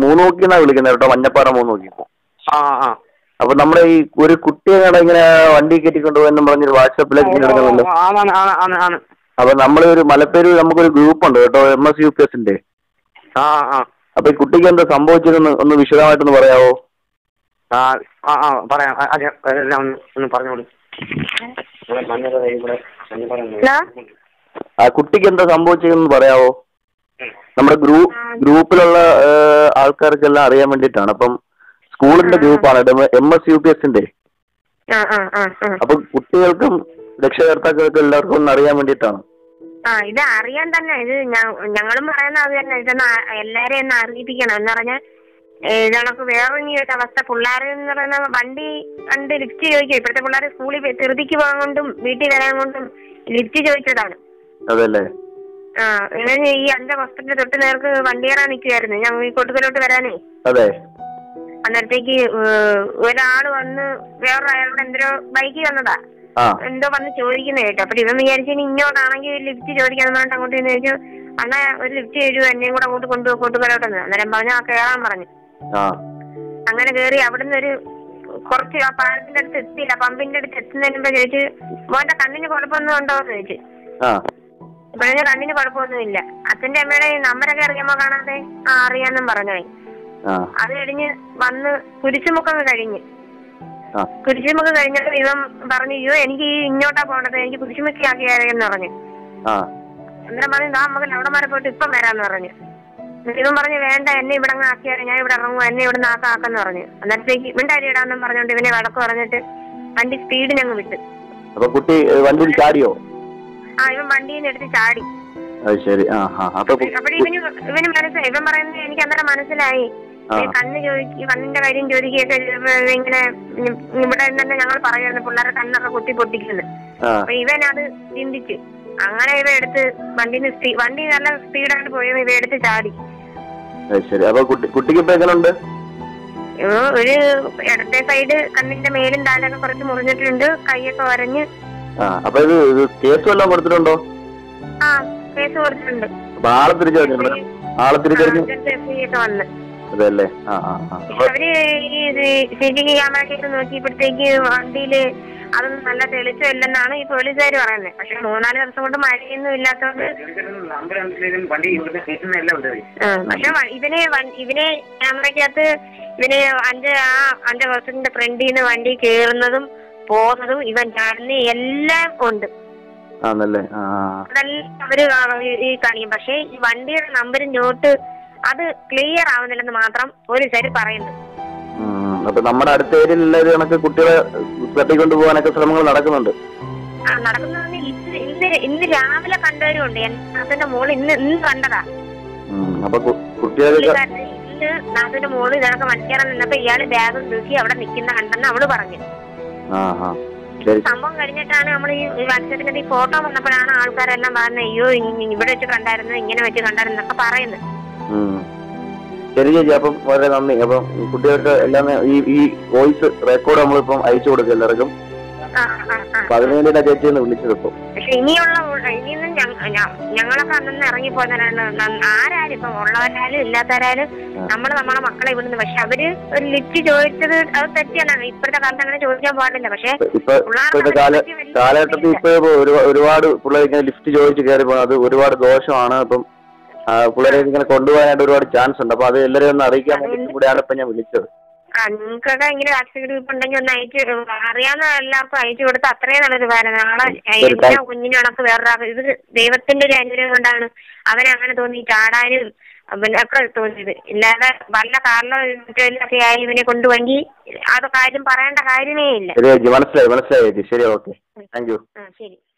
മൂന്ന് നോക്കിന്നാ വിളിക്കുന്നത് കേട്ടോ മഞ്ഞപ്പാറ മൂന്ന് നോക്കി ആ ആ അപ്പൊ നമ്മുടെ ഈ ഒരു കുട്ടിയെ കട ഇങ്ങനെ വണ്ടി കയറ്റിക്കൊണ്ടു എന്നും പറഞ്ഞൊരു വാട്സാപ്പിലേക്ക് ഇങ്ങനെ ഇടുന്നുണ്ടല്ലോ ആണാണ് ആണ് ആണ് ആണ് അപ്പൊ നമ്മൾ ഒരു മലപ്പേര് നമുക്കൊരു ഗ്രൂപ്പ് ഉണ്ട് കേട്ടോ എം എസ് യു പി എസിന്റെ ആ ആ അപ്പൊ ഈ കുട്ടിക്ക് എന്താ സംഭവിച്ചതെന്ന് ഒന്ന് വിശദമായിട്ടൊന്ന് പറയാവോ ആ ആ ആ പറയാം ആ, അതെ എല്ലാം ഒന്ന് ഒന്ന് പറഞ്ഞോളൂ ഇവിടെ മഞ്ഞൾ ദേ ഇവിടെ മഞ്ഞപ്പാറ ഉണ്ട്. ഹലോ ആ കുട്ടിക്ക് എന്താ സംഭവിച്ചതെന്ന് പറയാവോ നമ്മുടെ ഗ്രൂ ഗ്രൂപ്പിലുള്ള ഏഹ്, ആൾക്കാർക്കെല്ലാം അറിയാൻ വേണ്ടിയിട്ടാണ് അപ്പം സ്കൂളിന്റെ ഗ്രൂപ്പാണ് എം എസ് യു പി എസിന്റെ ആ ആ ആ ആ അപ്പൊ കുട്ടികൾക്കും രക്ഷകർത്താക്കൾക്കും എല്ലാവർക്കും ഒന്ന് അറിയാൻ വേണ്ടിയിട്ടാണ് ആ ഇത് അറിയാൻ തന്നെ ഇത് ഞ- ഞങ്ങളും പറയുന്ന അത് തന്നെ ഇതൊന്ന് ആ- എല്ലാരെയും ഒന്ന് അറിയിപ്പിക്കണം എന്ന് പറഞ്ഞാൽ ഇതണക്ക് വേറെ ഇനി ഒരു അവസ്ഥ പിള്ളേർ എന്ന് പറയുന്ന വണ്ടി കണ്ട് ലിഫ്റ്റ് ചോദിക്കും ഇപ്പോഴത്തെ പിള്ളേർ സ്കൂളിൽ പോയി ധൃതിക്ക് പോകാൻ കൊണ്ടും വീട്ടിൽ വരാൻ കൊണ്ടും ലിഫ്റ്റ് ചോദിച്ചതാണ് അതല്ലേ ആ ഇവന് ഈ അഞ്ച ഹോസ്പിറ്റലിൽ തൊട്ട് നേർക്ക് വണ്ടി കയറാൻ നിൽക്കുമായിരുന്നു ഞങ്ങൾ ഈ കൊട്ടുകലോട്ട് വരാനേ അതെ അന്നേരത്തേക്ക് ഏഹ്, ഒരാള് വന്ന് വേറൊരു അയാളുടെ എന്തോ ബൈക്കിൽ വന്നതാ ആ എന്തോ വന്ന് ചോദിക്കുന്ന കേട്ടോ അപ്പൊ ഇവൻ വിചാരിച്ചു ഇനി ഇങ്ങോട്ടാണെങ്കിൽ ലിഫ്റ്റ് ചോദിക്കാന്ന് പറഞ്ഞിട്ട് അങ്ങോട്ട് ചെന്ന് ചോദിച്ചു അണ്ണാ ഒരു ലിഫ്റ്റ് എഴുതുക എന്നെയും കൂടെ അങ്ങോട്ട് കൊണ്ടുപോയി കൂട്ടുകാരോട്ടെന്ന് അന്നേരം പറഞ്ഞു ആ കയറാൻ പറഞ്ഞു ആ അങ്ങനെ കയറി അവിടുന്ന് ഒരു കുറച്ച് ആ പാലത്തിന്റെ അടുത്ത് എത്തിയില്ല പമ്പിന്റെ അടുത്ത് എത്തുന്നതിന് മുമ്പ് ചോദിച്ചു മോന്റെ കണ്ണിന് കുഴപ്പമൊന്നും ഉണ്ടോ എന്ന് ചോദിച്ചു ആ ഇപ്പോഴേ കണ്ണിന് കുഴപ്പമൊന്നുമില്ല അച്ഛന്റെ അമ്മയുടെ നമ്പരൊക്കെ അറിയാമോ കാണാതെ ആ അറിയാന്നും പറഞ്ഞു ആ അത് കഴിഞ്ഞ് വന്ന് കുരിശുമുഖം കഴിഞ്ഞ് ആ കുരിശുമുഖം കഴിഞ്ഞപ്പോൾ ഇവൻ പറഞ്ഞു അയ്യോ എനിക്ക് ഈ ഇങ്ങോട്ടാ പോകേണ്ടത് എനിക്ക് കുരിശുമുഖി ആക്കിയാരെന്ന് പറഞ്ഞു ആ അന്നേരം പറഞ്ഞു ദാ നമുക്ക് അവിടെ വരെ പോയിട്ട് ഇപ്പം വരാന്ന് പറഞ്ഞു എന്നിട്ട് ഇവൻ പറഞ്ഞു വേണ്ട എന്നെ ഇവിടെ അങ്ങ് ആക്കിയാൽ ഞാൻ ഇവിടെ ഇറങ്ങും എന്നെ ഇവിടെ നിന്ന് ആക്കാന്ന് പറഞ്ഞു അന്നേരത്തേക്ക് ഇവന്റെ അരി ഇടാന്നും പറഞ്ഞുകൊണ്ട് ഇവനെ വടക്ക് പറഞ്ഞിട്ട് വണ്ടി സ്പീഡിന് അങ്ങ് വിട്ട് അപ്പൊ കുട്ടി ഏഹ്, വണ്ടിയിൽ ചാടിയോ ആ ഇവൻ വണ്ടിയിൽ നിന്ന് എടുത്ത് ചാടി അത് ശരി ആ ആ അപ്പൊ കു- അപ്പോഴും ഇവന് ഇവന് മനസ്സിലായി ഇവൻ പറയുന്നത് എനിക്ക് അന്നേരം മനസ്സിലായി ആ. ഈ കണ്ണ് ചോദിക്കുക കണ്ണിന്റെ കാര്യം ചോദിക്കുകയൊക്കെ ചെയ്തപ്പോ ഇങ്ങനെ ഉം ഇവിടെ തന്നെ ഞങ്ങൾ പറയുന്നു പിള്ളേരെ കണ്ണൊക്കെ കുത്തി പൊട്ടിക്കുന്നു ആ അപ്പൊ ഇവൻ അത് ചിന്തിച്ച് അങ്ങനെ ഇവ എടുത്ത് വണ്ടിന് സ്പീ വണ്ടി നല്ല സ്പീഡായിട്ട് പോയത് ഇവ എടുത്ത് ചാടി അത് ശരി അപ്പൊ കുട്ടി കുട്ടിക്ക് ഇപ്പൊ എങ്ങനെയുണ്ട് ഇവ ഒരു ഇടത്തെ സൈഡ് കണ്ണിന്റെ മേലും താലൊക്കെ കുറച്ച് മുറിഞ്ഞിട്ടുണ്ട് കൈയൊക്കെ വരഞ്ഞ് ആ അപ്പൊ ഇത് ഇത് കേസ് വല്ലതും കൊടുത്തിട്ടുണ്ടോ ആ കേസ് കൊടുത്തിട്ടുണ്ട് അപ്പൊ ആളെ തിരിച്ചറിഞ്ഞു ആളെ തിരിച്ചറിഞ്ഞു എഫ് ഐ ഒക്കെ വന്ന് അതെ അല്ലേ ആ ആ ആ അപ്പൊ അവര് ഈ സി ടി വി ക്യാമറയ്ക്ക് നോക്കിയപ്പോഴത്തേക്ക് വണ്ടിയില് അതൊന്നും നല്ല തെളിച്ചമില്ലെന്നാണ് ഈ പോലീസുകാർ പറയുന്നത് പക്ഷെ മൂന്നാല് ദിവസം കൊണ്ട് മഴയൊന്നും ഇല്ലാത്തതുകൊണ്ട് ആംബുലൻസിലും വണ്ടി ഇവിടുത്തെ കയറ്റുന്ന എല്ലാം ഉണ്ട് ആ, പക്ഷെ വ- ഇവനെ വ- ഇവനെ ക്യാമറയ്ക്കകത്ത് ഇവന് അഞ്ച് ആ അഞ്ച് വർഷത്തിന്റെ ഫ്രണ്ടിൽ നിന്ന് വണ്ടി കയറുന്നതും പോകുന്നതും ഇവൻ ചാടുന്ന എല്ലാം ഉണ്ട് ആണല്ലേ ആ ആ. അതെല്ലാം അവര് കാണും ഈ- ഈ കാണിക്കും പക്ഷെ ഈ വണ്ടിയുടെ നമ്പരും നോട്ട് അത് ക്ലിയർ ആവുന്നില്ലെന്ന് മാത്രം പോലീസുകാർ പറയുന്നു ഉം. അപ്പൊ നമ്മുടെ അടുത്ത ഏരിയയിലുള്ള ഒരു കണക്ക് കുട്ടികളെ തട്ടിക്കൊണ്ട് പോകാനൊക്കെ ശ്രമങ്ങൾ നടക്കുന്നുണ്ട് ആ നടക്കുന്നത് ഇന്ന് ഇന്ന് ഇന്ന് രാവിലെ കണ്ടവരുണ്ട് എന്റെ നാഥന്റെ മോള് ഇന്ന് ഇന്ന് കണ്ടതാ ഉം. അപ്പൊ കു- കുട്ടികൾക്ക് പുള്ളിക്കാരന് ഇന്ന് നാഥന്റെ മോള് ഇതൊക്കെ മണിക്കേറാൻ നിന്നപ്പോ ഇയാള് ബാഗ് തൂക്കി അവിടെ നിൽക്കുന്ന കണ്ടെന്ന് അവള് പറഞ്ഞു ആ ആ ശരി സംഭവം കഴിഞ്ഞിട്ടാണ് നമ്മൾ ഈ വാട്സാപ്പിന്റെ ഈ ഫോട്ടോ വന്നപ്പോഴാണ് ആൾക്കാരെല്ലാം പറഞ്ഞത് അയ്യോ ഇ- ഇവിടെ വെച്ച് കണ്ടായിരുന്നു ഇങ്ങനെ വെച്ച് കണ്ടായിരുന്നു എന്നൊക്കെ പറയുന്നത് ഉം. ശരി ചേച്ചി അപ്പം വളരെ നന്ദി അപ്പം കുട്ടികൾക്ക് എല്ലാം ഈ ഈ വോയിസ് റെക്കോർഡ് നമ്മളിപ്പം അയച്ചു കൊടുക്കും എല്ലാവർക്കും ആ ആ ആ അപ്പൊ അതിനു വേണ്ടിയിട്ടാ ചേച്ചി ഒന്ന് വിളിച്ചത് ഇപ്പം പക്ഷെ ഇനിയുള്ള ഉ- ഇനിയൊന്നും ഞങ്ങ- ഞ- ഞങ്ങളൊക്കെ അന്നു ഇറങ്ങിപ്പോയതാണ് ആരായാലും ഇപ്പം ഉള്ളവരായാലും ഇല്ലാത്തവരായാലും നമ്മൾ നമ്മളെ മക്കളെ വിടുന്നു പക്ഷെ അവര് ഒരു ലിഫ്റ്റ് ചോദിച്ചത് അത് തെറ്റിയാണ് ഇപ്പോഴത്തെ കാലത്ത് അങ്ങനെ ചോദിക്കാൻ പാടില്ല പക്ഷെ ഇപ്പൊ ഇപ്പോഴത്തെ കാല കാലഘട്ടത്തിൽ ഇപ്പൊ ഒരു ഒരുപാട് പിള്ളേർ ഇങ്ങനെ ലിഫ്റ്റ് ചോദിച്ച് കയറി പോകുന്നത് അത് ഒരുപാട് ദോഷമാണ് അപ്പം ആ, പിള്ളേരെ ഇങ്ങനെ കൊണ്ടുപോകാനായിട്ട് ഒരുപാട് ചാൻസ് ഉണ്ട് അപ്പൊ അത് എല്ലാവരെയും ഒന്ന് അറിയിക്കാൻ വേണ്ടി കൂടെയാണ് ഇപ്പൊ ഞാൻ വിളിച്ചത് ആ നിങ്ങൾക്കൊക്കെ ഇങ്ങനെ വാക്സിൻ ഗ്രൂപ്പ് ഉണ്ടെങ്കിൽ ഒന്ന് അയച്ചു അറിയാവുന്ന എല്ലാവർക്കും അയച്ചു കൊടുത്ത് അത്രയും നല്ലൊരു കാര്യം നാളെ എന്റെ കുഞ്ഞിനെ കണക്ക് വേറൊരാൾ ഇത് ദൈവത്തിന്റെ ഒരു അനുഗ്രഹം കൊണ്ടാണ് അവനെ അങ്ങനെ തോന്നി ചാടാനും പിന്നെ ഒക്കെ തോന്നിയത് ഇല്ലാതെ വല്ല കാറിലോ ഒക്കെ ആയി ഇവനെ കൊണ്ടുപോയി അത് കാര്യം പറയേണ്ട കാര്യമേ ഇല്ല ശരി ചേച്ചി മനസ്സിലായി മനസ്സിലായി ചേച്ചി ശരി ഓക്കെ താങ്ക് യു ആ ശരി